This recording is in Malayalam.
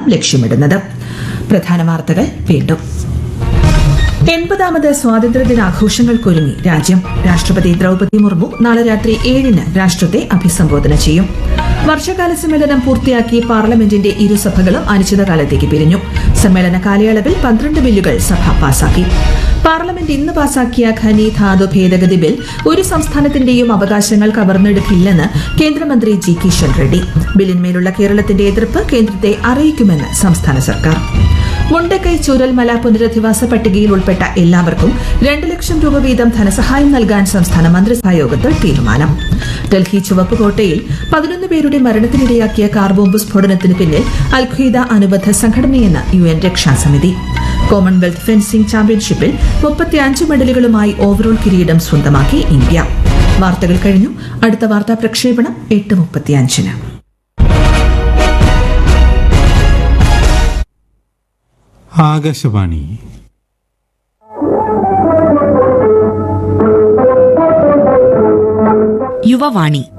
ലക്ഷ്യമിടുന്നത് പ്രധാന വാർത്തകൾ വീണ്ടും എൺപതാമത് സ്വാതന്ത്ര്യദിനാഘോഷങ്ങൾക്കൊരുങ്ങി രാജ്യം രാഷ്ട്രപതി ദ്രൗപദി മുർമു നാളെ രാത്രി ഏഴിന് രാഷ്ട്രത്തെ അഭിസംബോധന ചെയ്യും വർഷകാല സമ്മേളനം പൂർത്തിയാക്കി പാർലമെന്റിന്റെ ഇരുസഭകളും അനിശ്ചിതകാലത്തേക്ക് പിരിഞ്ഞു സമ്മേളന കാലയളവിൽ പന്ത്രണ്ട് ബില്ലുകൾ സഭ പാസാക്കി പാർലമെന്റ് ഇന്ന് പാസാക്കിയ ഖനി ധാതു ഭേദഗതി ബിൽ ഒരു സംസ്ഥാനത്തിന്റെയും അവകാശങ്ങൾ കവർന്നെടുക്കില്ലെന്ന് കേന്ദ്രമന്ത്രി ജി കിഷൻ റെഡ്ഡി ബില്ലിന്മേലുള്ള കേരളത്തിന്റെ എതിർപ്പ് കേന്ദ്രത്തെ അറിയിക്കുമെന്ന് സംസ്ഥാന സർക്കാർ മുണ്ടക്കൈ ചൂരൽമല പുനരധിവാസ പട്ടികയിൽ ഉൾപ്പെട്ട എല്ലാവർക്കും രണ്ട് ലക്ഷം രൂപ വീതം ധനസഹായം നൽകാൻ സംസ്ഥാന മന്ത്രിസഭാ യോഗത്തിൽ തീരുമാനം ഡൽഹി ചുവപ്പുകോട്ടയിൽ പതിനൊന്ന് പേരുടെ മരണത്തിനിടയാക്കിയ കാർ ബോംബ് സ്ഫോടനത്തിന് പിന്നിൽ അൽഖ്വയ്ദ അനുബന്ധ സംഘടനയെന്ന് യു എൻ രക്ഷാസമിതി കോമൺവെൽത്ത് ഫെൻസിംഗ് ചാമ്പ്യൻഷിപ്പിൽ മുപ്പത്തിയഞ്ച് മെഡലുകളുമായി ഓവറോൾ കിരീടം സ്വന്തമാക്കി ഇന്ത്യ വാർത്തകൾ കഴിഞ്ഞു അടുത്ത വാർത്താ പ്രക്ഷേപണം എട്ട് മുപ്പത്തിയഞ്ചിന് ആകാശവാണി യുവവാണി